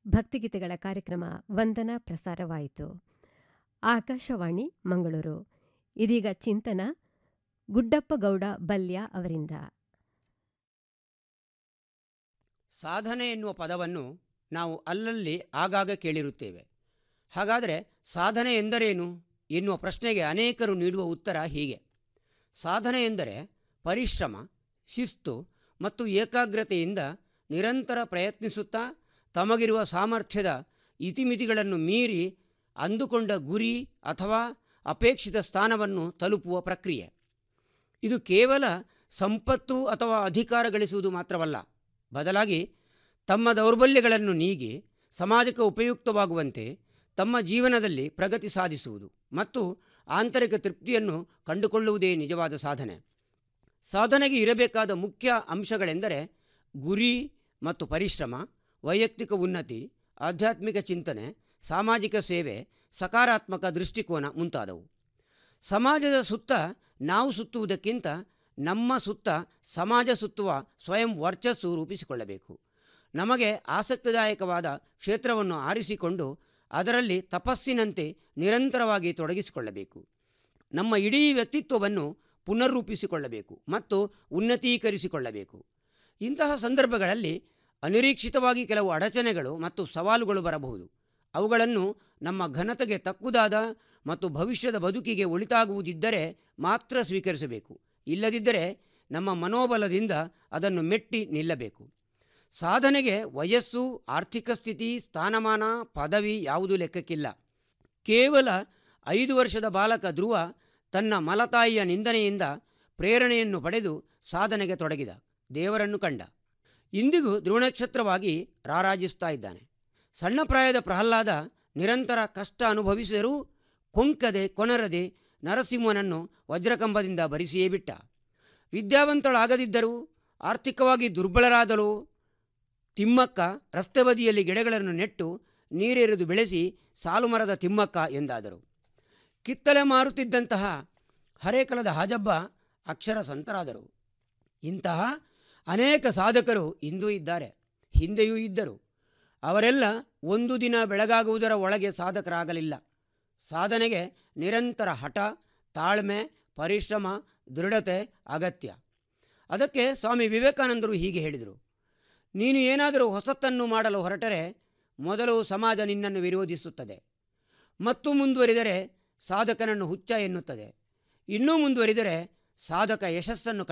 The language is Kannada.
ಭಕ್ತಿಗೀತೆಗಳ ಕಾರ್ಯಕ್ರಮ ವಂದನ ಪ್ರಸಾರವಾಯಿತು ಆಕಾಶವಾಣಿ ಮಂಗಳೂರು ಇದೀಗ ಚಿಂತನ ಗುಡ್ಡಪ್ಪ ಗೌಡ ಬಲ್ಯ ಅವರಿಂದ ಸಾಧನೆ ಎನ್ನುವ ಪದವನ್ನು ನಾವು ಅಲ್ಲಲ್ಲಿ ಆಗಾಗ ಕೇಳಿರುತ್ತೇವೆ ಹಾಗಾದರೆ ಸಾಧನೆ ಎಂದರೇನು ಎನ್ನುವ ಪ್ರಶ್ನೆಗೆ ಅನೇಕರು ನೀಡುವ ಉತ್ತರ ಹೀಗೆ ಸಾಧನೆ ಎಂದರೆ ಪರಿಶ್ರಮ ಶಿಸ್ತು ಮತ್ತು ಏಕಾಗ್ರತೆಯಿಂದ ನಿರಂತರ ಪ್ರಯತ್ನಿಸುತ್ತಾ ತಮಗಿರುವ ಸಾಮರ್ಥ್ಯದ ಇತಿಮಿತಿಗಳನ್ನು ಮೀರಿ ಅಂದುಕೊಂಡ ಗುರಿ ಅಥವಾ ಅಪೇಕ್ಷಿತ ಸ್ಥಾನವನ್ನು ತಲುಪುವ ಪ್ರಕ್ರಿಯೆ ಇದು ಕೇವಲ ಸಂಪತ್ತು ಅಥವಾ ಅಧಿಕಾರ ಗಳಿಸುವುದು ಮಾತ್ರವಲ್ಲ ಬದಲಾಗಿ ತಮ್ಮ ದೌರ್ಬಲ್ಯಗಳನ್ನು ನೀಗಿ ಸಮಾಜಕ್ಕೆ ಉಪಯುಕ್ತವಾಗುವಂತೆ ತಮ್ಮ ಜೀವನದಲ್ಲಿ ಪ್ರಗತಿ ಸಾಧಿಸುವುದು ಮತ್ತು ಆಂತರಿಕ ತೃಪ್ತಿಯನ್ನು ಕಂಡುಕೊಳ್ಳುವುದೇ ನಿಜವಾದ ಸಾಧನೆ ಸಾಧನೆಗೆ ಇರಬೇಕಾದ ಮುಖ್ಯ ಅಂಶಗಳೆಂದರೆ ಗುರಿ ಮತ್ತು ಪರಿಶ್ರಮ ವೈಯಕ್ತಿಕ ಉನ್ನತಿ ಆಧ್ಯಾತ್ಮಿಕ ಚಿಂತನೆ ಸಾಮಾಜಿಕ ಸೇವೆ ಸಕಾರಾತ್ಮಕ ದೃಷ್ಟಿಕೋನ ಮುಂತಾದವು ಸಮಾಜದ ಸುತ್ತ ನಾವು ಸುತ್ತುವುದಕ್ಕಿಂತ ನಮ್ಮ ಸುತ್ತ ಸಮಾಜ ಸುತ್ತುವ ಸ್ವಯಂ ವರ್ಚಸ್ಸು ರೂಪಿಸಿಕೊಳ್ಳಬೇಕು ನಮಗೆ ಆಸಕ್ತಿದಾಯಕವಾದ ಕ್ಷೇತ್ರವನ್ನು ಆರಿಸಿಕೊಂಡು ಅದರಲ್ಲಿ ತಪಸ್ಸಿನಂತೆ ನಿರಂತರವಾಗಿ ತೊಡಗಿಸಿಕೊಳ್ಳಬೇಕು ನಮ್ಮ ಇಡೀ ವ್ಯಕ್ತಿತ್ವವನ್ನು ಪುನರ್ರೂಪಿಸಿಕೊಳ್ಳಬೇಕು ಮತ್ತು ಉನ್ನತೀಕರಿಸಿಕೊಳ್ಳಬೇಕು ಇಂತಹ ಸಂದರ್ಭಗಳಲ್ಲಿ ಅನಿರೀಕ್ಷಿತವಾಗಿ ಕೆಲವು ಅಡಚಣೆಗಳು ಮತ್ತು ಸವಾಲುಗಳು ಬರಬಹುದು ಅವುಗಳನ್ನು ನಮ್ಮ ಘನತೆಗೆ ತಕ್ಕುದಾದ ಮತ್ತು ಭವಿಷ್ಯದ ಬದುಕಿಗೆ ಒಳಿತಾಗುವುದಿದ್ದರೆ ಮಾತ್ರ ಸ್ವೀಕರಿಸಬೇಕು ಇಲ್ಲದಿದ್ದರೆ ನಮ್ಮ ಮನೋಬಲದಿಂದ ಅದನ್ನು ಮೆಟ್ಟಿ ನಿಲ್ಲಬೇಕು ಸಾಧನೆಗೆ ವಯಸ್ಸು ಆರ್ಥಿಕ ಸ್ಥಿತಿ ಸ್ಥಾನಮಾನ ಪದವಿ ಯಾವುದೂ ಲೆಕ್ಕಕ್ಕಿಲ್ಲ ಕೇವಲ ಐದು ವರ್ಷದ ಬಾಲಕ ಧ್ರುವ ತನ್ನ ಮಲತಾಯಿಯ ನಿಂದನೆಯಿಂದ ಪ್ರೇರಣೆಯನ್ನು ಪಡೆದು ಸಾಧನೆಗೆ ತೊಡಗಿದ ದೇವರನ್ನು ಕಂಡ ಇಂದಿಗೂ ಧ್ರುವನಕ್ಷತ್ರವಾಗಿ ರಾರಾಜಿಸ್ತಾ ಇದ್ದಾನೆ ಸಣ್ಣ ಪ್ರಾಯದ ಪ್ರಹ್ಲಾದ ನಿರಂತರ ಕಷ್ಟ ಅನುಭವಿಸಿದರೂ ಕೊಂಕದೆ ಕೊನರದೆ ನರಸಿಂಹನನ್ನು ವಜ್ರಕಂಬದಿಂದ ಭರಿಸಿಯೇ ಬಿಟ್ಟ ವಿದ್ಯಾವಂತಳಾಗದಿದ್ದರೂ ಆರ್ಥಿಕವಾಗಿ ದುರ್ಬಲರಾದಳು ತಿಮ್ಮಕ್ಕ ರಸ್ತೆ ಬದಿಯಲ್ಲಿ ಗಿಡಗಳನ್ನು ನೆಟ್ಟು ನೀರೆರೆದು ಬೆಳೆಸಿ ಸಾಲುಮರದ ತಿಮ್ಮಕ್ಕ ಎಂದಾದರು ಕಿತ್ತಲೆ ಮಾರುತ್ತಿದ್ದಂತಹ ಹರೇಕಲದ ಹಾಜಬ್ಬ ಅಕ್ಷರ ಸಂತರಾದರು ಇಂತಹ ಅನೇಕ ಸಾಧಕರು ಇಂದೂ ಇದ್ದಾರೆ ಹಿಂದೆಯೂ ಇದ್ದರು ಅವರೆಲ್ಲ ಒಂದು ದಿನ ಬೆಳಗಾಗುವುದರ ಒಳಗೆ ಸಾಧಕರಾಗಲಿಲ್ಲ ಸಾಧನೆಗೆ ನಿರಂತರ ಹಠ ತಾಳ್ಮೆ ಪರಿಶ್ರಮ ದೃಢತೆ ಅಗತ್ಯ ಅದಕ್ಕೆ ಸ್ವಾಮಿ ವಿವೇಕಾನಂದರು ಹೀಗೆ ಹೇಳಿದರು ನೀನು ಏನಾದರೂ ಹೊಸತನ್ನು ಮಾಡಲು ಹೊರಟರೆ ಮೊದಲು ಸಮಾಜ ನಿನ್ನನ್ನು ವಿರೋಧಿಸುತ್ತದೆ ಮತ್ತು ಮುಂದುವರಿದರೆ ಸಾಧಕನನ್ನು ಹುಚ್ಚ ಎನ್ನುತ್ತದೆ ಇನ್ನೂ ಮುಂದುವರಿದರೆ ಸಾಧಕ ಯಶಸ್ಸನ್ನು